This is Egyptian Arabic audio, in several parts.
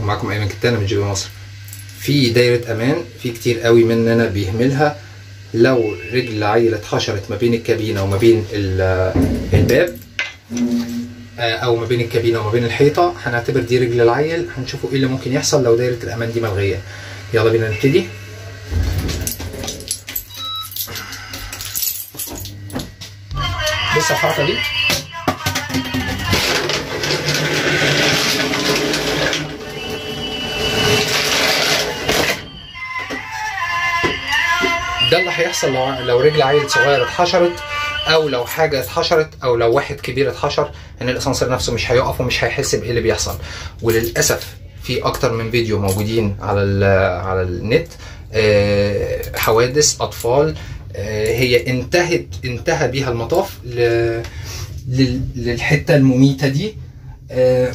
معاكم ايمن كتانة من جيبي مصر في دايرة امان في كتير قوي مننا بيهملها لو رجل عيل اتحشرت ما بين الكابينة وما بين ال- الباب آه، او ما بين الكابينة وما بين الحيطة هنعتبر دي رجل العيل هنشوفوا ايه اللي ممكن يحصل لو دايرة الامان دي ملغية يلا بينا نبتدي بص الحركة دي ده اللي هيحصل لو لو رجل عيل صغير اتحشرت او لو حاجه اتحشرت او لو واحد كبير اتحشر ان الاسانسير نفسه مش هيقف ومش هيحس بايه اللي بيحصل وللاسف في اكتر من فيديو موجودين على ال- على النت آه، حوادث اطفال آه، هي انتهت انتهى بيها المطاف ل- لل- للحته المميته دي آه،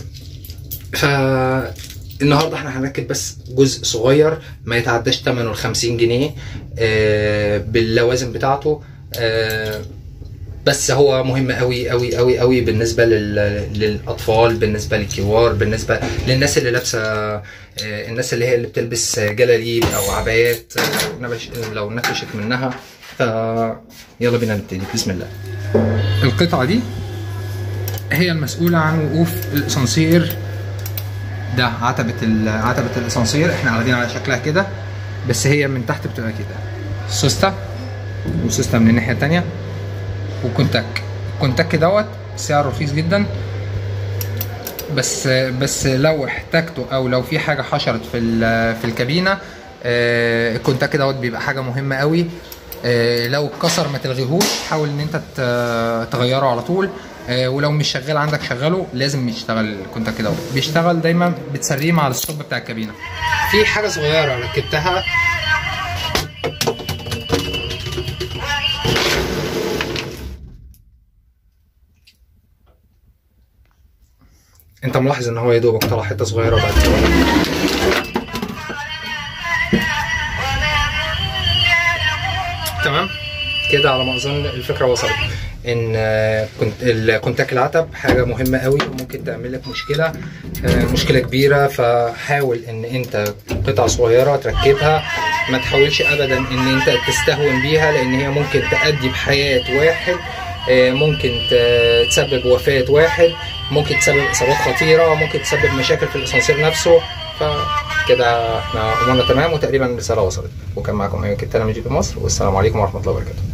فالنهارده احنا هنركب بس جزء صغير ما يتعداش ثمنه ال 50 جنيه آه، باللوازم بتاعته آه، بس هو مهم قوي قوي قوي قوي بالنسبه لل- للاطفال بالنسبه للكبار بالنسبه للناس اللي لابسه آه، الناس اللي هي اللي بتلبس جلاليب او عبايات آه، نبش- لو نفشت منها ف يلا بينا نبتدي بسم الله القطعه دي هي المسؤوله عن وقوف الاسانسير ده عتبة ال- عتبة الاسانسير احنا قاعدين على شكلها كده بس هي من تحت بتبقى كده سوسته وسوسته من الناحية التانية وكونتاك الكونتاك دوت سعره رخيص جدا بس بس لو احتاجته او لو في حاجة حشرت في ال- في الكابينة آه، الكونتاك دوت بيبقى حاجة مهمة قوي آه، لو اتكسر ما تلغيهوش حاول ان انت ت- تغيره على طول آه، ولو مش شغال عندك شغله لازم يشتغل الكونتاك دوت بيشتغل دايما بتسريه مع الستوب بتاع الكابينة في حاجة صغيرة ركبتها انت ملاحظ ان هو يا دوبك طلع حته صغيره بعد كده تمام كده على ما اظن الفكره وصلت ان آه، كنت الكونتاك العتب حاجه مهمه قوي وممكن تعمل لك مشكله آه، مشكله كبيره فحاول ان انت قطعه صغيره تركبها ما تحاولش ابدا ان انت تستهون بيها لان هي ممكن تأدي بحياه واحد آه، ممكن ت- تسبب وفاه واحد ممكن تسبب اصابات خطيره ممكن تسبب مشاكل في الاسانسير نفسه فكده احنا امورنا تمام وتقريبا الرساله وصلت وكان معكم ايمن كتانه من جي بي مصر والسلام عليكم ورحمه الله وبركاته